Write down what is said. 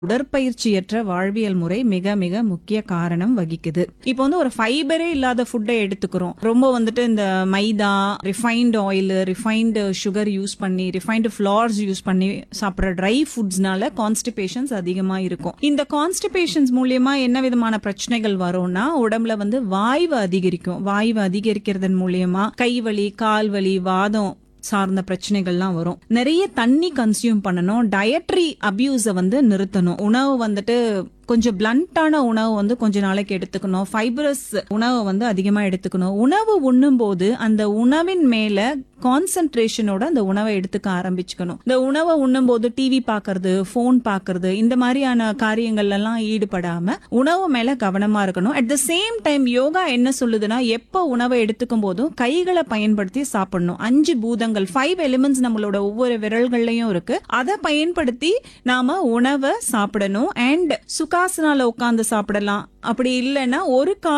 உடற்பயிற்சியற்ற வாழ்வியல் முறை மிக மிக முக்கிய காரணம் வகிக்குது இப்போ வந்து ஒரு ஃபைபரே இல்லாத ஃபுட்டை எடுத்துக்கிறோம் ரொம்ப வந்துட்டு இந்த மைதா refined oil refined sugar use பண்ணி ரிஃபைன்டு ஃபிளார்ஸ் யூஸ் பண்ணி சாப்பிட்ற ட்ரை ஃபுட்ஸ்னால கான்ஸ்டிபேஷன்ஸ் அதிகமா இருக்கும் இந்த கான்ஸ்டிபேஷன்ஸ் மூலியமா என்ன விதமான பிரச்சனைகள் வரும்னா உடம்புல வந்து வாய்வு அதிகரிக்கும் வாய்வு அதிகரிக்கிறதன் மூலியமா கை வலி கால் வலி வாதம் சார்ந்த பிரச்சனைகள்லாம் வரும் நிறைய தண்ணி கன்சியூம் பண்ணணும் டயட்ரி அபியூஸை வந்து நிறுத்தணும் உணவு வந்துட்டு கொஞ்சம் பிளண்டான உணவு வந்து கொஞ்ச நாளைக்கு எடுத்துக்கணும் ஃபைபரஸ் உணவை வந்து அதிகமா எடுத்துக்கணும் உணவு உண்ணும்போது அந்த உணவின் மேல கான்சென்ட்ரேஷனோட அந்த உணவை எடுத்துக்க ஆரம்பிச்சுக்கணும் இந்த உணவை உண்ணும்போது டிவி பாக்குறது போன் பாக்குறது இந்த மாதிரியான காரியங்கள்ல எல்லாம் ஈடுபடாம உணவு மேல கவனமா இருக்கணும் அட் த சேம் டைம் யோகா என்ன சொல்லுதுன்னா எப்போ உணவை எடுத்துக்கும் போதும் கைகளை பயன்படுத்தி சாப்பிடணும் அஞ்சு பூதங்கள் ஃபைவ் எலிமெண்ட்ஸ் நம்மளோட ஒவ்வொரு விரல்கள்லயும் இருக்கு அதை பயன்படுத்தி நாம உணவை சாப்பிடணும் அண்ட் சுகாசனால உட்கார்ந்து சாப்பிடலாம் அப்படி இல்லைன்னா ஒரு கால்